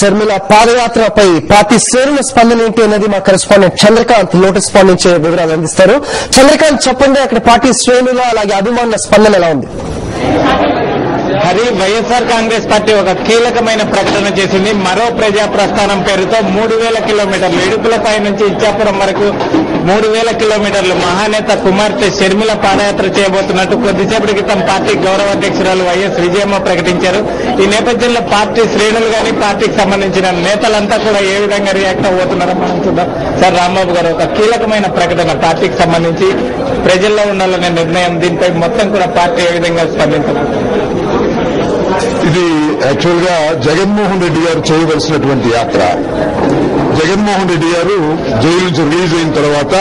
Sharmila పాదయాత్రపై party శ్రేణుల స్పందన ఏంటి అన్నది మా కరెస్పాండెంట్ చంద్రకాంత్ లోటస్ పాండ్ నుంచి వివరాలు అందిస్తారు చంద్రకాంత్ చెప్పండి అక్కడ పార్టీ శ్రేణుల అలాగే అభిమానుల స్పందన ఎలా ఉంది హరి వైఎస్ఆర్ కాంగ్రెస్ పార్టీ ఒక కీలకమైన ప్రకటన చేసింది మరో ప్రజా ప్రస్థానం పేరుతో మూడు వేల కిలోమీటర్లు ఇడుపులపై నుంచి ఇచ్చాపురం వరకు మూడు వేల కిలోమీటర్లు మహానేత కుమార్తె షర్మిల పాదయాత్ర చేయబోతున్నట్టు కొద్దిసేపటి క్రితం పార్టీ గౌరవ అధ్యక్షురాలు వైఎస్ విజయమ్మ ప్రకటించారు ఈ నేపథ్యంలో పార్టీ శ్రేణులు కానీ పార్టీకి సంబంధించిన నేతలంతా కూడా ఏ విధంగా రియాక్ట్ అవబోతున్నారో మనం చూద్దాం సార్ రాంబాబు గారు ఒక కీలకమైన ప్రకటన పార్టీకి సంబంధించి ప్రజల్లో ఉండాలనే నిర్ణయం దీనిపై మొత్తం కూడా పార్టీ ఏ విధంగా స్పందించబోతుంది ఇది యాక్చువల్ గా జగన్మోహన్ రెడ్డి గారు చేయవలసినటువంటి యాత్ర జగన్మోహన్ రెడ్డి గారు జైలు నుంచి రిలీజ్ అయిన తర్వాత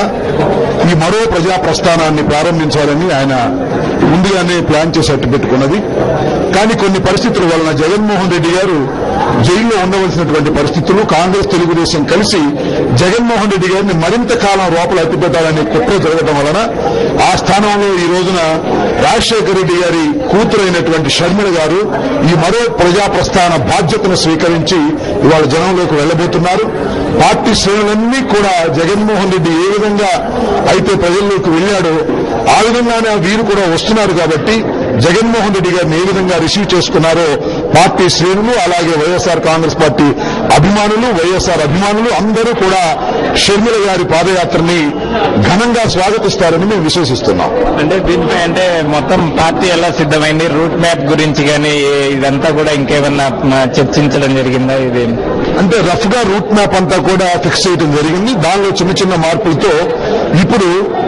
ఈ మరో ప్రజా ప్రస్థానాన్ని ప్రారంభించాలని ఆయన ముందుగానే ప్లాన్ చేసి అట్టు పెట్టుకున్నది కానీ కొన్ని పరిస్థితుల వలన జగన్మోహన్ రెడ్డి గారు జైల్లో ఉండవలసినటువంటి పరిస్థితులు కాంగ్రెస్ తెలుగుదేశం కలిసి జగన్మోహన్ రెడ్డి గారిని మరింత కాలం లోపల అట్టిపెట్టాలనే కుట్ర జరగడం వలన ఆ స్థానంలో ఈ రోజున రాజశేఖర రెడ్డి గారి కూతురైనటువంటి షర్మిల గారు ఈ మరో ప్రజా ప్రస్థాన బాధ్యతను స్వీకరించి ఇవాళ జనంలోకి వెళ్లబోతున్నారు పార్టీ శ్రేణులన్నీ కూడా జగన్మోహన్ రెడ్డి ఏ విధంగా అయితే ప్రజల్లోకి వెళ్ళాడో ఆ విధంగానే వీరు కూడా వస్తున్నారు కాబట్టి జగన్మోహన్ రెడ్డి గారిని ఏ విధంగా రిసీవ్ చేసుకున్నారో పార్టీ శ్రేణులు అలాగే వైఎస్ఆర్ కాంగ్రెస్ పార్టీ అభిమానులు వైఎస్ఆర్ అభిమానులు అందరూ కూడా షర్మిల గారి పాదయాత్రని ఘనంగా స్వాగతిస్తారని మేము విశ్వసిస్తున్నాం అంటే దీనిపై అంటే మొత్తం పార్టీ ఎలా సిద్ధమైంది రూట్ మ్యాప్ గురించి కానీ ఇదంతా కూడా ఇంకేమన్నా మ, చర్చించడం జరిగిందా ఇది అంటే రఫ్ గా రూట్ మ్యాప్ అంతా కూడా ఫిక్స్ చేయడం జరిగింది దానిలో చిన్న చిన్న మార్పులతో ఇప్పుడు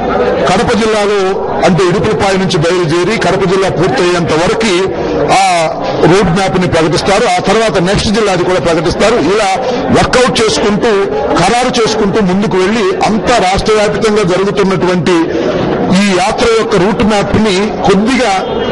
కడప జిల్లాలో అంటే ఇడుపులపాయ నుంచి బయలుదేరి కడప జిల్లా పూర్తయ్యేంత వరకు ఆ రోడ్ మ్యాప్ ని ప్రకటిస్తారు ఆ తర్వాత నెక్స్ట్ జిల్లాది కూడా ప్రకటిస్తారు ఇలా వర్కౌట్ చేసుకుంటూ ఖరారు చేసుకుంటూ ముందుకు వెళ్లి అంతా రాష్ట్ర వ్యాప్తంగా జరుగుతున్నటువంటి ఈ యాత్ర యొక్క రూట్ మ్యాప్ ని కొద్దిగా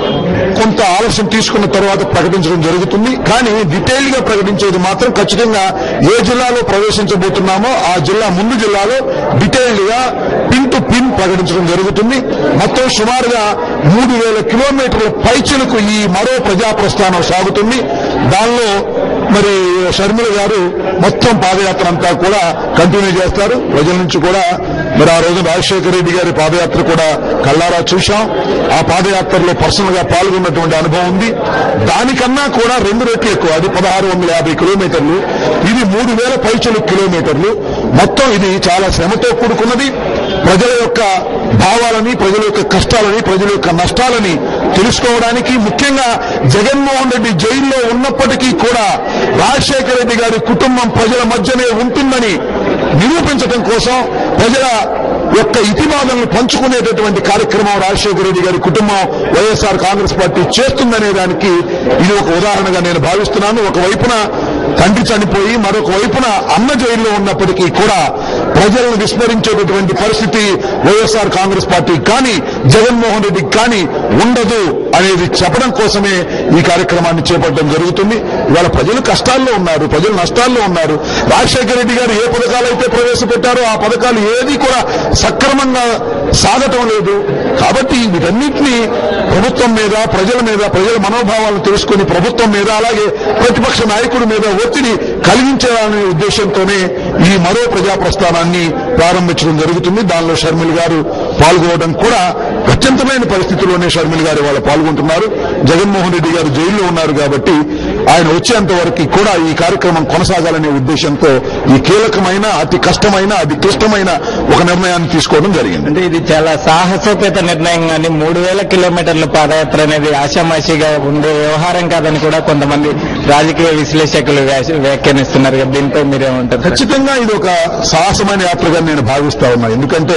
కొంత ఆలస్యం తీసుకున్న తర్వాత ప్రకటించడం జరుగుతుంది కానీ డీటెయిల్ గా ప్రకటించేది మాత్రం ఖచ్చితంగా ఏ జిల్లాలో ప్రవేశించబోతున్నామో ఆ జిల్లా ముందు జిల్లాలో డీటెయిల్డ్ గా పిన్ టు పిన్ ప్రకటించడం జరుగుతుంది మొత్తం సుమారుగా మూడు వేల కిలోమీటర్ల పైచిలకు ఈ మరో ప్రజా ప్రస్థానం సాగుతుంది దానిలో మరి షర్మిల గారు మొత్తం పాదయాత్ర అంతా కూడా కంటిన్యూ చేస్తారు ప్రజల నుంచి కూడా మరి ఆ రోజు రాజశేఖర రెడ్డి గారి పాదయాత్ర కూడా కల్లారా చూశాం ఆ పాదయాత్రలో పర్సనల్ గా పాల్గొన్నటువంటి అనుభవం ఉంది దానికన్నా కూడా రెండు రెట్లు ఎక్కువ అది పదహారు వందల యాభై కిలోమీటర్లు ఇది మూడు వేల పైచలు కిలోమీటర్లు మొత్తం ఇది చాలా శ్రమతో కూడుకున్నది ప్రజల యొక్క భావాలని ప్రజల యొక్క కష్టాలని ప్రజల యొక్క నష్టాలని తెలుసుకోవడానికి ముఖ్యంగా జగన్మోహన్ రెడ్డి జైల్లో ఉన్నప్పటికీ కూడా రాజశేఖర రెడ్డి గారి కుటుంబం ప్రజల మధ్యనే ఉంటుందని నిరూపించడం కోసం ప్రజల యొక్క ఇతివాదనలు పంచుకునేటటువంటి కార్యక్రమం రాజశేఖర రెడ్డి గారి కుటుంబం వైఎస్ఆర్ కాంగ్రెస్ పార్టీ చేస్తుందనే దానికి ఇది ఒక ఉదాహరణగా నేను భావిస్తున్నాను ఒకవైపున తండ్రి చనిపోయి మరొక వైపున అన్న జైల్లో ఉన్నప్పటికీ కూడా ప్రజలను విస్మరించేటటువంటి పరిస్థితి వైఎస్ఆర్ కాంగ్రెస్ పార్టీ కానీ జగన్మోహన్ రెడ్డికి కానీ ఉండదు అనేది చెప్పడం కోసమే ఈ కార్యక్రమాన్ని చేపట్టడం జరుగుతుంది ఇవాళ ప్రజలు కష్టాల్లో ఉన్నారు ప్రజలు నష్టాల్లో ఉన్నారు రాజశేఖర రెడ్డి గారు ఏ పథకాలు అయితే ప్రవేశపెట్టారో ఆ పథకాలు ఏది కూడా సక్రమంగా సాగటం లేదు కాబట్టి వీటన్నిటినీ ప్రభుత్వం మీద ప్రజల మీద ప్రజల మనోభావాలను తెలుసుకుని ప్రభుత్వం మీద అలాగే ప్రతిపక్ష నాయకుడి మీద ఒత్తిడి కలిగించాలనే ఉద్దేశంతోనే ఈ మరో ప్రజా ప్రస్థానాన్ని ప్రారంభించడం జరుగుతుంది దానిలో షర్మిల్ గారు పాల్గొనడం కూడా అత్యంతమైన పరిస్థితుల్లోనే షర్మిల్ గారు వాళ్ళు పాల్గొంటున్నారు జగన్మోహన్ రెడ్డి గారు జైల్లో ఉన్నారు కాబట్టి ఆయన వచ్చేంత వరకు కూడా ఈ కార్యక్రమం కొనసాగాలనే ఉద్దేశంతో ఈ కీలకమైన అతి కష్టమైన అతి క్లిష్టమైన ఒక నిర్ణయాన్ని తీసుకోవడం జరిగింది అంటే ఇది చాలా సాహసోపేత నిర్ణయం కానీ మూడు వేల కిలోమీటర్ల పాదయాత్ర అనేది ఆషామాషిగా ఉండే వ్యవహారం కాదని కూడా కొంతమంది రాజకీయ విశ్లేషకులు వ్యాస- వ్యాఖ్యానిస్తున్నారు కదా దీనిపై మీరేమంటారు సార్? ఖచ్చితంగా ఇది ఒక సాహసమైన యాత్రగా నేను భావిస్తా ఉన్నా ఎందుకంటే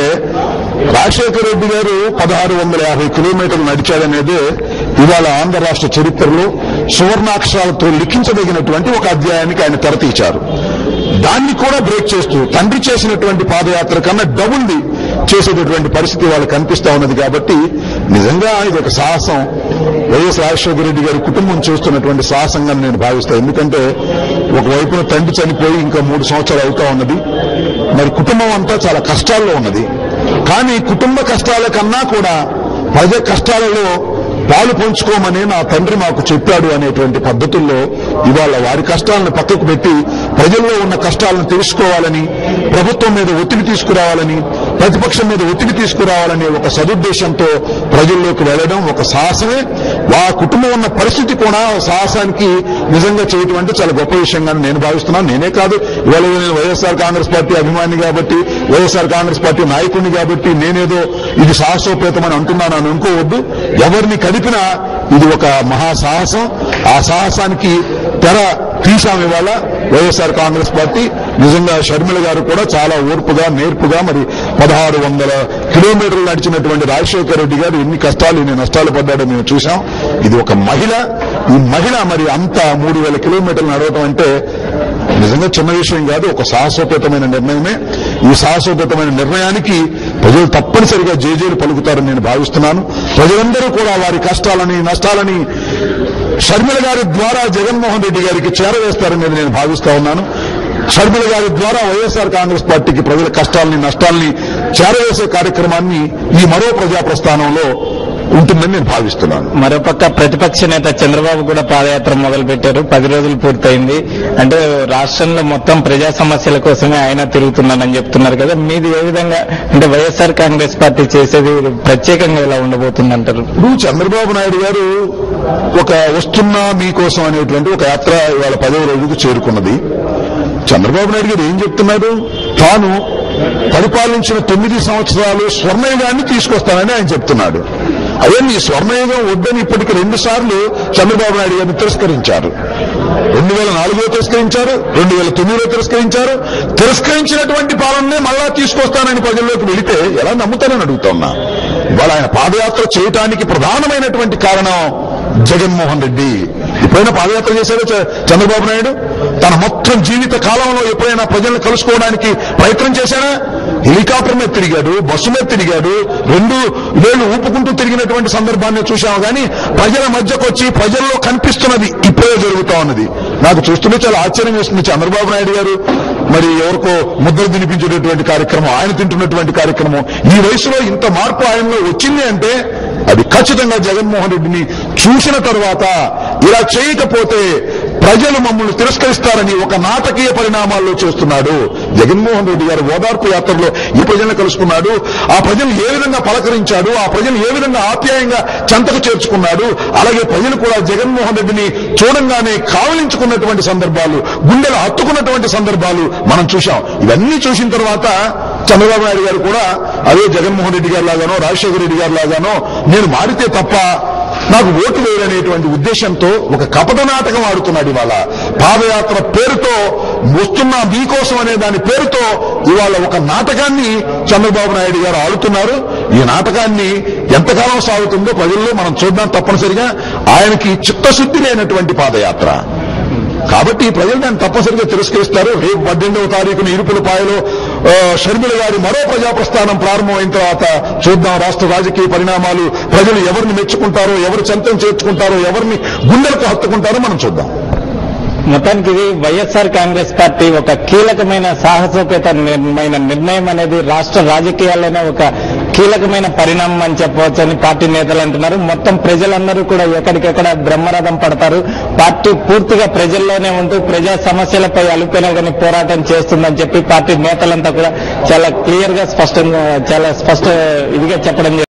రాజశేఖర రెడ్డి గారు పదహారు వందల యాభై కిలోమీటర్లు నడిచాడనేదే ఇవాళ ఆంధ్ర రాష్ట్ర చరిత్రలో సువర్ణాక్షరాలతో లిఖించదగినటువంటి ఒక అధ్యాయానికి ఆయన తెరతీశారు దాన్ని కూడా బ్రేక్ చేస్తూ తండ్రి చేసినటువంటి పాదయాత్ర కన్నా డబుల్ది చేసేటటువంటి పరిస్థితి వాళ్ళకి కనిపిస్తా ఉన్నది కాబట్టి నిజంగా ఇది ఒక సాహసం వైఎస్ రాజశేఖర రెడ్డి గారి కుటుంబం చేస్తున్నటువంటి సాహసంగా నేను భావిస్తాను ఎందుకంటే ఒకవైపున తండ్రి చనిపోయి ఇంకా మూడు సంవత్సరాలు అవుతా ఉన్నది మరి కుటుంబం అంతా చాలా కష్టాల్లో ఉన్నది కానీ కుటుంబ కష్టాల కన్నా కూడా ప్రజ కష్టాలలో పాలు పంచుకోమని నా తండ్రి మాకు చెప్పాడు అనేటువంటి పద్ధతుల్లో ఇవాళ వారి కష్టాలను పక్కకు పెట్టి ప్రజల్లో ఉన్న కష్టాలను తెలుసుకోవాలని ప్రభుత్వం మీద ఒత్తిడి తీసుకురావాలని ప్రతిపక్షం మీద ఒత్తిడి తీసుకురావాలనే ఒక సదుద్దేశంతో ప్రజల్లోకి వెళ్ళడం ఒక సాహసమే ఆ కుటుంబం ఉన్న పరిస్థితి కూడా ఆ సాహసానికి నిజంగా చేయటం అంటే చాలా గొప్ప విషయంగా నేను భావిస్తున్నాను నేనే కాదు ఇవాళ నేను వైఎస్ఆర్ కాంగ్రెస్ పార్టీ అభిమాని కాబట్టి వైఎస్ఆర్ కాంగ్రెస్ పార్టీ నాయకుడిని కాబట్టి నేనేదో ఇది సాహసోపేతమని అంటున్నాను అని అనుకోవద్దు ఎవరిని కదిపినా ఇది ఒక మహా సాహసం ఆ సాహసానికి తెర తీశాం ఇవాళ వైఎస్ఆర్ కాంగ్రెస్ పార్టీ నిజంగా షర్మిల గారు కూడా చాలా ఓర్పుగా నేర్పుగా మరి పదహారు వందల కిలోమీటర్లు నడిచినటువంటి రాజశేఖర రెడ్డి గారు ఎన్ని కష్టాలు ఎన్ని నష్టాలు పడ్డాడో మేము చూసాం ఇది ఒక మహిళ ఈ మహిళ మరి అంత మూడు వేల కిలోమీటర్లు నడవటం అంటే నిజంగా చిన్న విషయం కాదు ఒక సాహసోపేతమైన నిర్ణయమే ఈ సాహసోపేతమైన నిర్ణయానికి ప్రజలు తప్పనిసరిగా జేజేలు పలుకుతారని నేను భావిస్తున్నాను ప్రజలందరూ కూడా వారి కష్టాలని నష్టాలని షర్మిల గారి ద్వారా జగన్మోహన్ రెడ్డి గారికి చేరవేస్తారనేది నేను భావిస్తా ఉన్నాను షర్మిల గారి ద్వారా వైఎస్ఆర్ కాంగ్రెస్ పార్టీకి ప్రజల కష్టాలని నష్టాల్ని చేరవేసే కార్యక్రమాన్ని ఈ మరో ప్రజా ప్రస్థానంలో ఉంటుందని నేను భావిస్తున్నాను మరోపక్క ప్రతిపక్ష నేత చంద్రబాబు కూడా పాదయాత్ర మొదలు పెట్టారు పది రోజులు పూర్తయింది అంటే రాష్ట్రంలో మొత్తం ప్రజా సమస్యల కోసమే ఆయన తిరుగుతున్నానని చెప్తున్నారు కదా మీది ఏ విధంగా అంటే వైఎస్ఆర్ కాంగ్రెస్ పార్టీ చేసేది ప్రత్యేకంగా ఎలా ఉండబోతుందంటారు ఇప్పుడు చంద్రబాబు నాయుడు గారు ఒక వస్తున్నా మీకోసం అనేటువంటి ఒక యాత్ర ఇవాళ పదవ రోజుకు చేరుకున్నది చంద్రబాబు నాయుడు గారు ఏం చెప్తున్నారు తాను పరిపాలించిన తొమ్మిది సంవత్సరాలు స్వర్ణయుగాన్ని తీసుకొస్తానని ఆయన చెప్తున్నాడు అదే నీ స్వర్ణయుగం వద్దని ఇప్పటికి రెండు సార్లు చంద్రబాబు నాయుడు గారిని తిరస్కరించారు రెండు వేల నాలుగులో తిరస్కరించారు రెండు వేల తొమ్మిదిలో తిరస్కరించారు తిరస్కరించినటువంటి పాలననే మళ్ళా తీసుకొస్తానని ప్రజల్లోకి వెళితే ఎలా నమ్ముతానని అడుగుతున్నా ఇవాళ ఆయన పాదయాత్ర చేయటానికి ప్రధానమైనటువంటి కారణం జగన్మోహన్ రెడ్డి ఎప్పుడైనా పాదయాత్ర చేశాడో చ- చంద్రబాబు నాయుడు తన మొత్తం జీవిత కాలంలో ఎప్పుడైనా ప్రజలను కలుసుకోవడానికి ప్రయత్నం చేశాడా హెలికాప్టర్ మీద తిరిగాడు బస్సు మీద తిరిగాడు రెండు వేళ్లు ఊపుకుంటూ తిరిగినటువంటి సందర్భాన్ని చూశాము కానీ ప్రజల మధ్యకు వచ్చి ప్రజల్లో కనిపిస్తున్నది ఇప్పుడే జరుగుతా ఉన్నది నాకు చూస్తుంటే చాలా ఆశ్చర్యం వేస్తుంది చంద్రబాబు నాయుడు గారు మరి ఎవరికో ముద్దలు తినిపించేటటువంటి కార్యక్రమం ఆయన తింటున్నటువంటి కార్యక్రమం ఈ వయసులో ఇంత మార్పు ఆయనలో వచ్చింది అంటే అది ఖచ్చితంగా జగన్మోహన్ రెడ్డిని చూసిన తర్వాత ఇలా చేయకపోతే ప్రజలు మమ్మల్ని తిరస్కరిస్తారని ఒక నాటకీయ పరిణామాల్లో చేస్తున్నాడు జగన్మోహన్ రెడ్డి గారు ఓదార్పు యాత్రలో ఈ ప్రజలను కలుసుకున్నాడు ఆ ప్రజలు ఏ విధంగా పలకరించాడు ఆ ప్రజలు ఏ విధంగా ఆప్యాయంగా చెంతకు చేర్చుకున్నాడు అలాగే ప్రజలు కూడా జగన్మోహన్ రెడ్డిని చూడంగానే కావలించుకున్నటువంటి సందర్భాలు గుండెలు హత్తుకున్నటువంటి సందర్భాలు మనం చూశాం ఇవన్నీ చూసిన తర్వాత చంద్రబాబు నాయుడు గారు కూడా అదే జగన్మోహన్ రెడ్డి గారి లాగానో రాజశేఖర రెడ్డి గారి లాగానో నేను మారితే తప్ప నాకు ఓటు వేయరనేటువంటి ఉద్దేశంతో ఒక కపట నాటకం ఆడుతున్నాడు ఇవాళ పాదయాత్ర పేరుతో వస్తున్నా మీకోసం అనే దాని పేరుతో ఇవాళ ఒక నాటకాన్ని చంద్రబాబు నాయుడు గారు ఆడుతున్నారు ఈ నాటకాన్ని ఎంతకాలం సాగుతుందో ప్రజల్లో మనం చూద్దాం తప్పనిసరిగా ఆయనకి చిత్తశుద్ధి లేనటువంటి పాదయాత్ర కాబట్టి ప్రజలు దాన్ని తప్పనిసరిగా తిరస్కరిస్తారు రేపు పద్దెనిమిదవ తారీఖున ఇరుపులపాయలో ఆ, షర్మిల గారి మరో ప్రజా ప్రస్థానం ప్రారంభమైన తర్వాత చూద్దాం రాష్ట్ర రాజకీయ పరిణామాలు ప్రజలు ఎవరిని మెచ్చుకుంటారో ఎవరు చెంతం చేర్చుకుంటారో ఎవరిని గుండెలకు హత్తుకుంటారో మనం చూద్దాం మొత్తానికి ఇది వైఎస్ఆర్ కాంగ్రెస్ పార్టీ ఒక కీలకమైన సాహసోపేతమైన నిర్ణయం అనేది రాష్ట్ర రాజకీయాల్లోనే ఒక కీలకమైన పరిణామం అని చెప్పవచ్చని పార్టీ నేతలు అంటున్నారు మొత్తం ప్రజలందరూ కూడా ఎక్కడికెక్కడ బ్రహ్మరథం పడతారు పార్టీ పూర్తిగా ప్రజల్లోనే ఉంటూ ప్రజా సమస్యలపై అలుపెనగని పోరాటం చేస్తుందని చెప్పి పార్టీ నేతలంతా కూడా చాలా క్లియర్ గా స్పష్టంగా చాలా స్పష్ట ఇదిగా చెప్పడం జరిగింది.